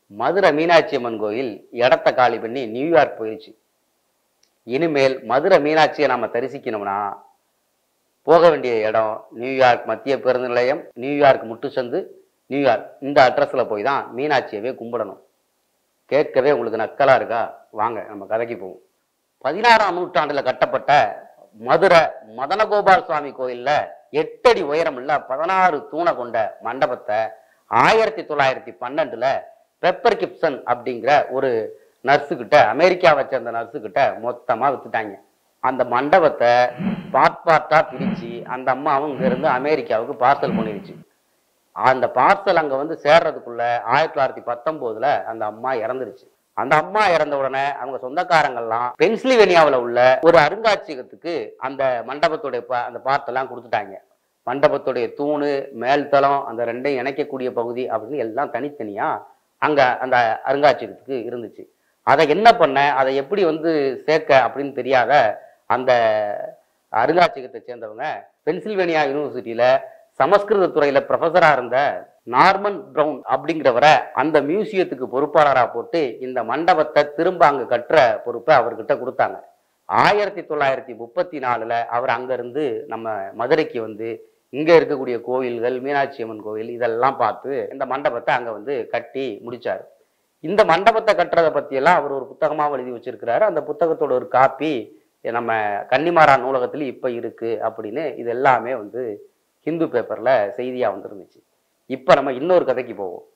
மதுரை மீனாட்சி அம்மன் கோயில் இடத்த காலி பண்ணி நியூயார்க் போயிடுச்சு இனிமேல் மதுரை மீனாட்சியை நாம தரிசிக்கணும்னா போக வேண்டிய இடம் நியூயார்க் மத்திய பேருந்து நிலையம் நியூயார்க் முட்டுச்சந்து நியூயார்க் இந்த அட்ரஸில் போய் தான் மீனாட்சியவே கும்பிடணும் கேட்கவே உங்களுக்கு நக்கலா இருக்கா வாங்க நம்ம கதைக்கு போவோம் பதினாறாம் நூற்றாண்டுல கட்டப்பட்ட மதுரை மதனகோபால் சுவாமி கோயில்ல எட்டடி உயரமுள்ள பதினாறு தூணை கொண்ட மண்டபத்தை ஆயிரத்தி தொள்ளாயிரத்தி பன்னெண்டுல பெப்பர் கிப்சன் அப்படிங்கிற ஒரு நர்ஸு கிட்ட அமெரிக்காவை சேர்ந்த நர்ஸு கிட்ட மொத்தமா வித்துட்டாங்க அந்த மண்டபத்தை பார்ட் பார்ட்டா பிரிச்சு அந்த அம்மாவும் இங்க இருந்து அமெரிக்காவுக்கு பார்சல் பண்ணிருச்சு அந்த பார்சல் அங்க வந்து சேர்றதுக்குள்ள ஆயிரத்தி தொள்ளாயிரத்தி பத்தொன்பதுல அந்த அம்மா இறந்துருச்சு அந்த அம்மா இறந்த உடனே அவங்க சொந்தக்காரங்கள்லாம் பென்சில்வேனியாவில் உள்ள ஒரு அருங்காட்சியகத்துக்கு அந்த மண்டபத்துடைய ப- அந்த பார்த்தெல்லாம் கொடுத்துட்டாங்க மண்டபத்துடைய தூணு மேல்தளம் அந்த ரெண்டையும் இணைக்கக்கூடிய பகுதி அப்படின்னு எல்லாம் தனித்தனியா அங்க அந்த அருங்காட்சியகத்துக்கு இருந்துச்சு அதை என்ன பண்ண அதை எப்படி வந்து சேர்க்க அப்படின்னு தெரியாத அந்த அருங்காட்சியகத்தை சேர்ந்தவங்க பென்சில்வேனியா யூனிவர்சிட்டியில சமஸ்கிருத துறையில ப்ரொஃபஸரா இருந்த நார்மன் பிரவுன் அப்படிங்கிறவரை அந்த மியூசியத்துக்கு பொறுப்பாளரா போட்டு இந்த மண்டபத்தை திரும்ப அங்க கட்டுற பொறுப்பை அவர்கிட்ட கொடுத்தாங்க ஆயிரத்தி தொள்ளாயிரத்தி முப்பத்தி நாலுல அவர் அங்க இருந்து நம்ம மதுரைக்கு வந்து இங்க இருக்கக்கூடிய கோயில்கள் மீனாட்சி அம்மன் கோயில் இதெல்லாம் பார்த்து இந்த மண்டபத்தை அங்க வந்து கட்டி முடிச்சாரு இந்த மண்டபத்தை கட்டுறதை பத்தியெல்லாம் அவர் ஒரு புத்தகமாக எழுதி வச்சிருக்கிறாரு அந்த புத்தகத்தோட ஒரு காப்பி நம்ம கன்னிமாரா நூலகத்துல இப்ப இருக்கு அப்படின்னு இது எல்லாமே வந்து ஹிந்து பேப்பர்ல செய்தியா வந்துருந்துச்சு இப்ப நம்ம இன்னொரு கதைக்கு போவோம்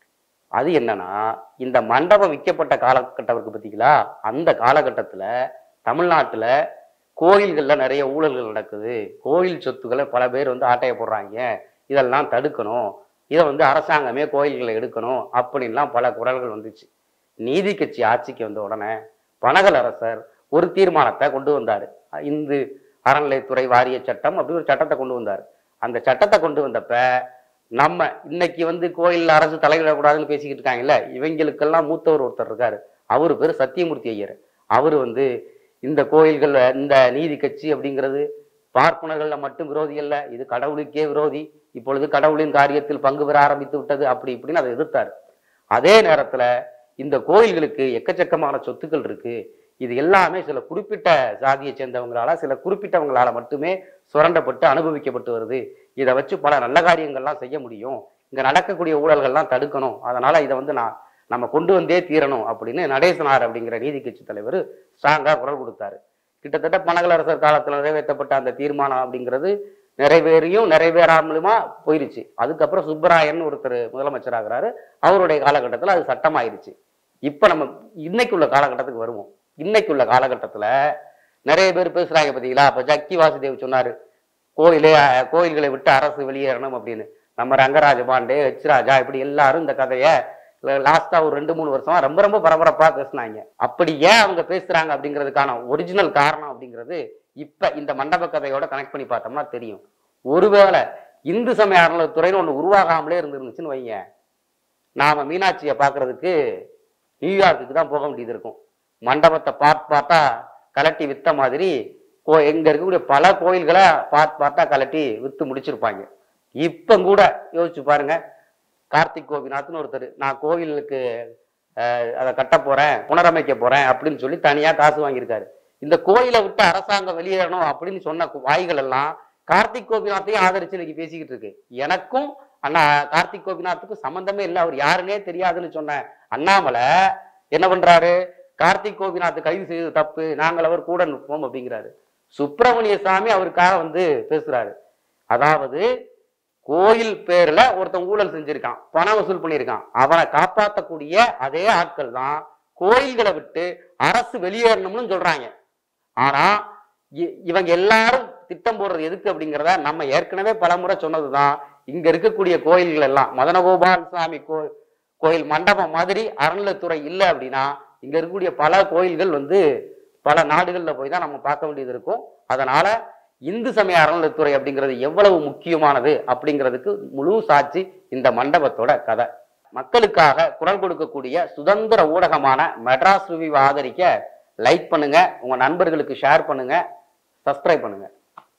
அது என்னன்னா இந்த மண்டபம் விற்கப்பட்ட காலகட்டம் இருக்கு பார்த்தீங்களா அந்த காலகட்டத்துல தமிழ்நாட்டுல கோயில்கள்ல நிறைய ஊழல்கள் நடக்குது கோயில் சொத்துக்களை பல பேர் வந்து ஆட்டைய போடுறாங்க இதெல்லாம் தடுக்கணும் இதை வந்து அரசாங்கமே கோயில்களை எடுக்கணும் அப்படின்லாம் பல குரல்கள் வந்துச்சு நீதி கட்சி ஆட்சிக்கு வந்த உடனே பனகல் அரசர் ஒரு தீர்மானத்தை கொண்டு வந்தார் இந்து அறநிலைத்துறை வாரிய சட்டம் அப்படி ஒரு சட்டத்தை கொண்டு வந்தார் அந்த சட்டத்தை கொண்டு வந்தப்ப நம்ம இன்னைக்கு வந்து கோயில் அரசு தலையிடக்கூடாதுன்னு பேசிக்கிட்டு இருக்காங்கல்ல இவங்களுக்கெல்லாம் மூத்தவர் ஒருத்தர் இருக்காரு அவரு பேர் சத்தியமூர்த்தி ஐயர் அவர் வந்து இந்த கோயில்கள் இந்த நீதி கட்சி அப்படிங்கிறது பார்ப்பனர்கள்ல மட்டும் விரோதி அல்ல இது கடவுளுக்கே விரோதி இப்பொழுது கடவுளின் காரியத்தில் பங்கு பெற ஆரம்பித்து விட்டது அப்படி இப்படின்னு அதை எதிர்த்தார் அதே நேரத்துல இந்த கோயில்களுக்கு எக்கச்சக்கமான சொத்துக்கள் இருக்கு இது எல்லாமே சில குறிப்பிட்ட சாதியை சேர்ந்தவங்களால சில குறிப்பிட்டவங்களால மட்டுமே சுரண்டப்பட்டு அனுபவிக்கப்பட்டு வருது இதை வச்சு பல நல்ல காரியங்கள்லாம் செய்ய முடியும் இங்க நடக்கக்கூடிய ஊழல்கள்லாம் தடுக்கணும் அதனால இதை வந்து நான் நம்ம கொண்டு வந்தே தீரணும் அப்படின்னு நடேசனார் அப்படிங்கிற நீதி கட்சி தலைவர் ஸ்ட்ராங்கா குரல் கொடுத்தாரு கிட்டத்தட்ட பனகலரசர் காலத்துல நிறைவேற்றப்பட்ட அந்த தீர்மானம் அப்படிங்கிறது நிறைவேறியும் நிறைவேறாமலுமா போயிருச்சு அதுக்கப்புறம் சுப்பராயன் ஒருத்தர் முதலமைச்சராகிறாரு அவருடைய காலகட்டத்தில் அது சட்டமாயிருச்சு இப்ப நம்ம இன்னைக்குள்ள காலகட்டத்துக்கு வருவோம் இன்னைக்குள்ள காலகட்டத்துல நிறைய பேர் பேசுறாங்க பாத்தீங்களா அப்ப ஜக்கி வாசுதேவ் சொன்னாரு கோயிலே அஹ், கோயில்களை விட்டு அரசு வெளியேறணும் அப்படின்னு நம்ம ரங்கராஜ பாண்டே ஹெச் ராஜா இப்படி எல்லாரும் இந்த கதையை லாஸ்டா ஒரு ரெண்டு மூணு வருஷமா ரொம்ப ரொம்ப பரபரப்பா பேசுனாங்க அப்படி ஏன் அவங்க பேசுறாங்க அப்படிங்கிறதுக்கான ஒரிஜினல் காரணம் அப்படிங்கிறது இப்ப இந்த மண்டப கதையோட கனெக்ட் பண்ணி பார்த்தோம்னா தெரியும் ஒருவேளை இந்து சமய அறநிலையத்துறைன்னு ஒண்ணு உருவாகாமலே இருந்துருந்துச்சுன்னு வைங்க நாம மீனாட்சியை பார்க்கிறதுக்கு நியூயார்க்குக்கு தான் போக வேண்டியது இருக்கும் மண்டபத்தை பார்ட் பார்த்தா கலட்டி வித்த மாதிரி கோ எங்க இருக்கக்கூடிய பல கோயில்களை பார்ட் பார்த்தா கலட்டி வித்து முடிச்சிருப்பாங்க இப்ப கூட யோசிச்சு பாருங்க கார்த்திக் கோபிநாத்னு ஒருத்தர் நான் கோவிலுக்கு அஹ், அதை கட்ட போறேன் புனரமைக்க போறேன் அப்படின்னு சொல்லி தனியா காசு வாங்கியிருக்காரு இந்த கோயிலை விட்டு அரசாங்கம் வெளியேறணும் அப்படின்னு சொன்ன வாய்கள் எல்லாம் கார்த்திக் கோபிநாத்தையும் ஆதரிச்சு இன்னைக்கு பேசிக்கிட்டு இருக்கு எனக்கும் அண்ணா கார்த்திக் கோபிநாத்துக்கும் சம்பந்தமே இல்லை அவர் யாருன்னே தெரியாதுன்னு சொன்ன அண்ணாமலை என்ன பண்றாரு கார்த்திக் கோபிநாத் கைது செய்தது தப்பு நாங்கள் அவர் கூட நிற்போம் அப்படிங்கிறாரு சுப்பிரமணிய சாமி அவருக்காக வந்து பேசுறாரு அதாவது கோயில் பேர்ல ஒருத்தன் ஊழல் செஞ்சிருக்கான் பணம் வசூல் பண்ணியிருக்கான் அவனை காப்பாற்றக்கூடிய அதே ஆட்கள் தான் கோயில்களை விட்டு அரசு வெளியேறணும்னு சொல்றாங்க ஆனா இ- இவங்க எல்லாரும் திட்டம் போடுறது எதுக்கு அப்படிங்கிறத நம்ம ஏற்கனவே பலமுறை சொன்னதுதான் இங்க இருக்கக்கூடிய கோயில்கள் எல்லாம் மதனகோபால் சாமி கோ கோயில் மண்டபம் மாதிரி அறநிலைத்துறை இல்லை அப்படின்னா இங்க இருக்கக்கூடிய பல கோயில்கள் வந்து பல நாடுகள்ல போய் தான் நம்ம பார்க்க வேண்டியது இருக்கும் அதனால இந்து சமய அறநிலைத்துறை அப்படிங்கிறது எவ்வளவு முக்கியமானது அப்படிங்கிறதுக்கு முழு சாட்சி இந்த மண்டபத்தோட கதை மக்களுக்காக குரல் கொடுக்கக்கூடிய சுதந்திர ஊடகமான மெட்ராஸ் ரிவ்யூ ஆதரிக்க லைக் பண்ணுங்க உங்க நண்பர்களுக்கு ஷேர் பண்ணுங்க சப்ஸ்கிரைப் பண்ணுங்க